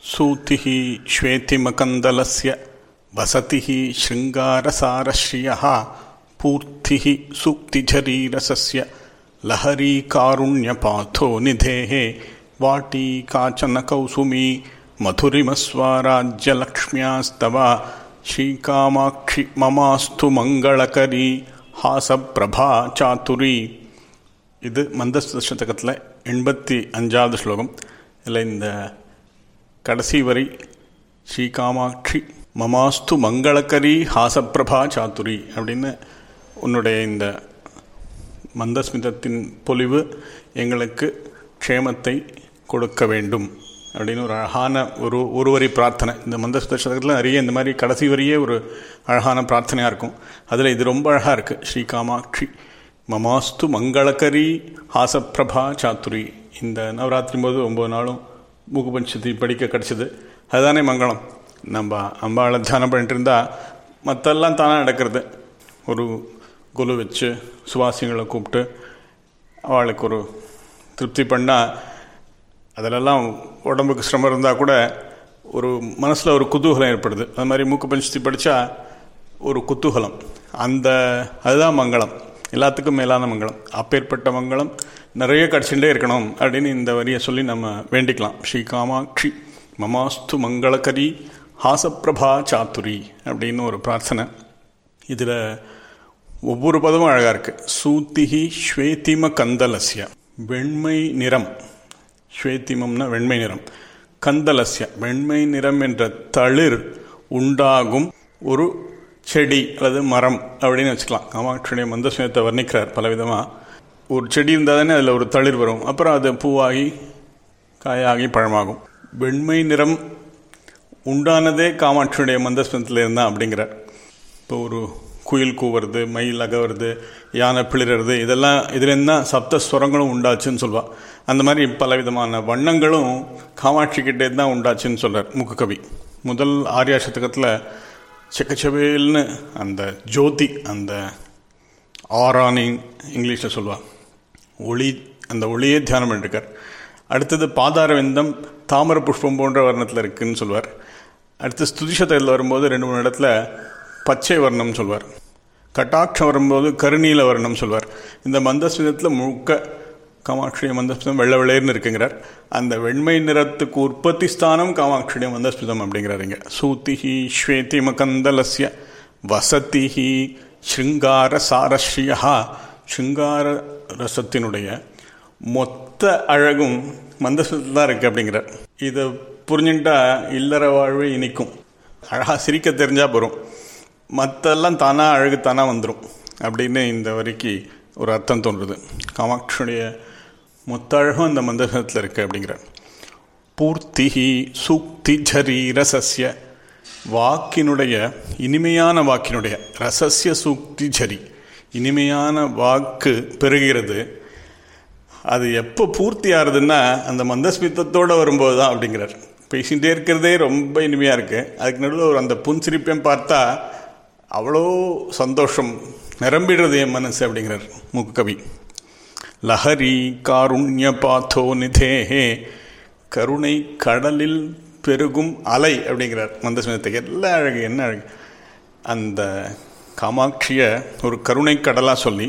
सूतिः श्वेतिमकन्दलस्य वसतिः शृङ्गारसारश्रियः पूर्तिः सूक्तिझरीरसस्य लहरीकारुण्यपाथो निधेः वाटी काचन कौसुमी मधुरिमस्वाराज्यलक्ष्म्यास्तव श्रीकामाक्षि ममास्तु मङ्गलकरी हासप्रभा चातुरी இது மந்தஸ்த சதகத்தில் எண்பத்தி அஞ்சாவது ஸ்லோகம் இதில் இந்த கடைசி வரி ஸ்ரீ காமாட்சி மமாஸ்து மங்களகரி ஹாசப்பிரபா சாத்துரி அப்படின்னு உன்னுடைய இந்த மந்தஸ்மிதத்தின் பொலிவு எங்களுக்கு க்ஷேமத்தை கொடுக்க வேண்டும் அப்படின்னு ஒரு அழகான ஒரு ஒரு வரி பிரார்த்தனை இந்த மந்தஸ்மித சதகத்தில் நிறைய இந்த மாதிரி கடைசி வரியே ஒரு அழகான பிரார்த்தனையாக இருக்கும் அதில் இது ரொம்ப அழகாக இருக்குது ஸ்ரீ காமாட்சி மமாஸ்து மங்களகரி ஹாசப்பிரபா சாத்துரி இந்த நவராத்திரி போது ஒம்பது நாளும் மூக்கு பஞ்சதி படிக்க கிடச்சிது அதுதானே மங்களம் நம்ம அம்பாளை தியானம் பண்ணிட்டு இருந்தால் மற்றெல்லாம் தானாக நடக்கிறது ஒரு குலு வச்சு சுவாசிகளை கூப்பிட்டு அவளுக்கு ஒரு திருப்தி பண்ணால் அதிலெல்லாம் உடம்புக்கு சிரமம் இருந்தால் கூட ஒரு மனசில் ஒரு குதூகலம் ஏற்படுது அது மாதிரி மூக்கு பஞ்சதி படித்தா ஒரு குத்தூகலம் அந்த அதுதான் மங்களம் எல்லாத்துக்கும் மேலான மங்களம் அப்பேற்பட்ட மங்களம் நிறைய கிடச்சுட்டே இருக்கணும் அப்படின்னு இந்த வரியை சொல்லி நம்ம வேண்டிக்கலாம் ஸ்ரீ காமாட்சி மமாஸ்து மங்களகரி ஹாசப்பிரபா சாத்துரி அப்படின்னு ஒரு பிரார்த்தனை இதில் ஒவ்வொரு பதமும் அழகாக இருக்குது சூத்திகி ஸ்வேதிம கந்தலசிய வெண்மை நிறம் ஸ்வேதிமம்னா வெண்மை நிறம் கந்தலசிய வெண்மை நிறம் என்ற தளிர் உண்டாகும் ஒரு செடி அல்லது மரம் அப்படின்னு வச்சுக்கலாம் காமாட்சியுடைய மந்தஸ்மியத்தை வர்ணிக்கிறார் பலவிதமாக ஒரு செடி இருந்தால் தானே அதில் ஒரு தளிர் வரும் அப்புறம் அது பூவாகி காயாகி பழமாகும் வெண்மை நிறம் உண்டானதே காமாட்சியுடைய மந்தஸ்மியத்தில் இருந்தால் அப்படிங்கிறார் இப்போ ஒரு குயில் கூவுறது மயில் அகவுறது யானை பிளிறது இதெல்லாம் இதுலேருந்து தான் சப்த ஸ்வரங்களும் உண்டாச்சுன்னு சொல்லுவாள் அந்த மாதிரி பலவிதமான வண்ணங்களும் காமாட்சி கிட்டே தான் உண்டாச்சுன்னு சொல்கிறார் முக்குக்கவி முதல் ஆர்யா சதகத்தில் செக்கச்சவேல்னு அந்த ஜோதி அந்த ஆரானி இங்கிலீஷில் சொல்லுவாள் ஒளி அந்த ஒளியே தியானம் பண்ணிருக்கார் அடுத்தது பாதாரவிந்தம் தாமர புஷ்பம் போன்ற வர்ணத்தில் இருக்குதுன்னு சொல்லுவார் அடுத்து ஸ்துதிஷத்தில் வரும்போது ரெண்டு மூணு இடத்துல பச்சை வர்ணம் சொல்வார் கட்டாட்சம் வரும்போது கருநீல வர்ணம் சொல்வார் இந்த மந்தஸ்மிதத்தில் முழுக்க காமாட்சிய மந்தஸ்மிதம் வெள்ளை வெள்ளையர்னு இருக்குங்கிறார் அந்த வெண்மை நிறத்துக்கு உற்பத்தி ஸ்தானம் காமாட்சிய மந்தஸ்மிதம் அப்படிங்கிறார் இங்கே சூத்திஹி ஸ்வேதி மகந்தலசிய வசதிஹி ஸ்ருங்கார சாரஸ்ரியா ஸ்ருங்கார ரசத்தினுடைய மொத்த அழகும் மந்தஸ்மிதத்தில் தான் இருக்குது அப்படிங்கிறார் இதை புரிஞ்சுட்டா இல்லற வாழ்வு இனிக்கும் அழகாக சிரிக்க தெரிஞ்சால் போகிறோம் மற்றெல்லாம் தானாக அழகு தானாக வந்துடும் அப்படின்னு இந்த வரிக்கு ஒரு அர்த்தம் தோன்றுது காமாட்சியுடைய மொத்த அழகும் அந்த மந்தகத்தில் இருக்குது அப்படிங்கிற பூர்த்திஹி சூக்தி ஜரி ரசஸ்ய வாக்கினுடைய இனிமையான வாக்கினுடைய ரசஸ்ய சூக்தி ஜரி இனிமையான வாக்கு பெறுகிறது அது எப்போ பூர்த்தி ஆகுதுன்னா அந்த மந்தஸ்மித்தத்தோடு வரும்போது தான் அப்படிங்கிறார் பேசிகிட்டே இருக்கிறதே ரொம்ப இனிமையாக இருக்குது அதுக்கு நடுவில் ஒரு அந்த புன்சிரிப்பையும் பார்த்தா அவ்வளோ சந்தோஷம் நிரம்பிடுறது என் மனசு அப்படிங்கிறார் முக்கவி லஹரி காருண்ய பாத்தோ நிதேஹே கருணை கடலில் பெருகும் அலை அப்படிங்கிறார் மந்தஸ்மிதத்துக்கு எல்லா அழகு என்ன அழகு அந்த காமாட்சியை ஒரு கருணை கடலாக சொல்லி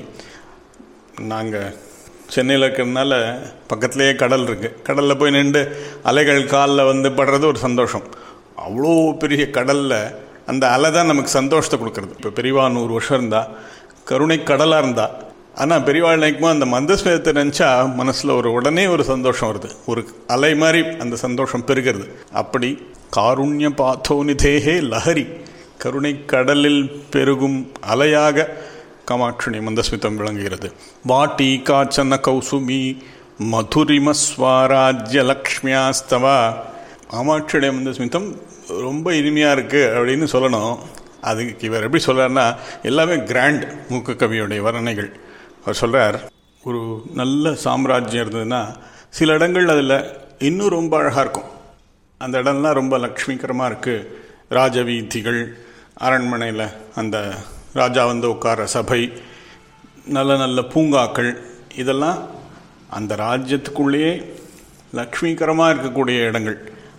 நாங்கள் சென்னையில் இருக்கிறதுனால பக்கத்துலேயே கடல் இருக்குது கடலில் போய் நின்று அலைகள் காலில் வந்து படுறது ஒரு சந்தோஷம் அவ்வளோ பெரிய கடலில் அந்த அலை தான் நமக்கு சந்தோஷத்தை கொடுக்குறது இப்போ பெரியவா நூறு வருஷம் இருந்தால் கருணை கடலாக இருந்தா ஆனால் பெரியவாள் நினைக்கும்போது அந்த மந்தஸ்மிதத்தை நினச்சா மனசில் ஒரு உடனே ஒரு சந்தோஷம் வருது ஒரு அலை மாதிரி அந்த சந்தோஷம் பெருகிறது அப்படி காருண்ய பாத்தோ நிதேகே லஹரி கருணை கடலில் பெருகும் அலையாக காமாட்சினி மந்தஸ்மிதம் விளங்குகிறது வாட்டி காச்சன கௌசுமி மதுரிம ஸ்வராஜ்ய லக்ஷ்மியாஸ்தவா காமாட்சியுடைய மந்தஸ்மிதம் ரொம்ப இனிமையாக இருக்குது அப்படின்னு சொல்லணும் அதுக்கு இவர் எப்படி சொல்கிறார்னா எல்லாமே கிராண்ட் மூக்க கவியுடைய வர்ணனைகள் அவர் சொல்கிறார் ஒரு நல்ல சாம்ராஜ்யம் இருந்ததுன்னா சில இடங்கள் அதில் இன்னும் ரொம்ப அழகாக இருக்கும் அந்த இடம்லாம் ரொம்ப லக்ஷ்மிகரமாக இருக்குது ராஜவீதிகள் அரண்மனையில் அந்த ராஜா வந்து உட்கார சபை நல்ல நல்ல பூங்காக்கள் இதெல்லாம் அந்த ராஜ்யத்துக்குள்ளேயே லக்ஷ்மிகரமாக இருக்கக்கூடிய இடங்கள்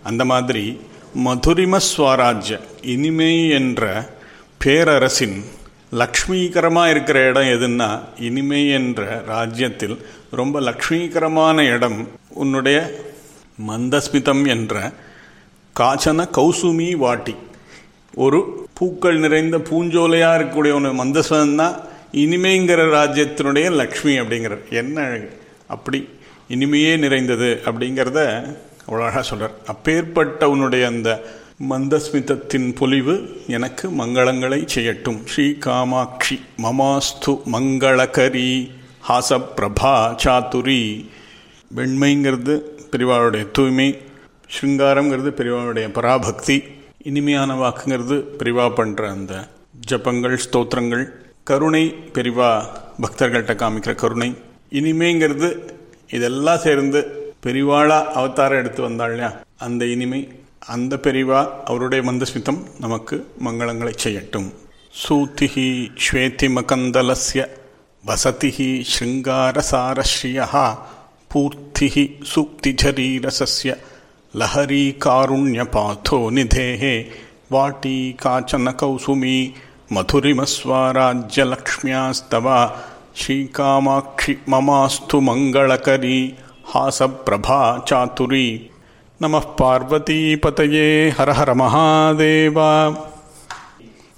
அந்த மாதிரி மதுரிம ஸ்வராஜ்ய இனிமை என்ற பேரரசின் லக்ஷ்மீகரமாக இருக்கிற இடம் எதுன்னா இனிமை என்ற ராஜ்யத்தில் ரொம்ப லக்ஷ்மீகரமான இடம் உன்னுடைய மந்தஸ்மிதம் என்ற காச்சன கௌசுமி வாட்டி ஒரு பூக்கள் நிறைந்த பூஞ்சோலையாக இருக்கக்கூடிய ஒன்று மந்தஸ்மிதம் தான் இனிமைங்கிற ராஜ்யத்தினுடைய லக்ஷ்மி அப்படிங்கிறார் என்ன அழகு அப்படி இனிமையே நிறைந்தது அப்படிங்கிறத அவ்வளோ அழகாக சொல்கிறார் அப்பேற்பட்ட உன்னுடைய அந்த மந்தஸ்மிதத்தின் பொலிவு எனக்கு மங்களங்களை செய்யட்டும் ஸ்ரீ காமாட்சி மமாஸ்து மங்களகரி ஹாசப்பிரபா சாத்துரி வெண்மைங்கிறது பெரியவாளுடைய தூய்மை ஸ்ருங்காரங்கிறது பெரியவாளுடைய பராபக்தி இனிமையான வாக்குங்கிறது பெரிவா பண்ணுற அந்த ஜபங்கள் ஸ்தோத்திரங்கள் கருணை பெரிவா பக்தர்கள்ட்ட காமிக்கிற கருணை இனிமைங்கிறது இதெல்லாம் சேர்ந்து பெரிவாளா அவதாரம் எடுத்து வந்தாள் இல்லையா அந்த இனிமை அந்த பெரிவா அவருடைய மந்தஸ்மிதம் நமக்கு மங்களங்களை செய்யட்டும் சூத்திஹி ஸ்வேதிமகந்தலஸ்ய வசதிஹி ஸ்ருங்காரசாரஸ்ரியா பூர்த்திஹி சூக்திஜரீரசஸ்ய லஹரி காருண்யபாத்தோ நிதேः வாட்டி காச்சன கௌசுமி मधुरिमस्वाराज्यलक्ष्म्यास्तव श्रीकामाक्षि ममास्तु मङ्गलकरी हासप्रभा चातुरी नमः पार्वतीपतये हर हर महादेव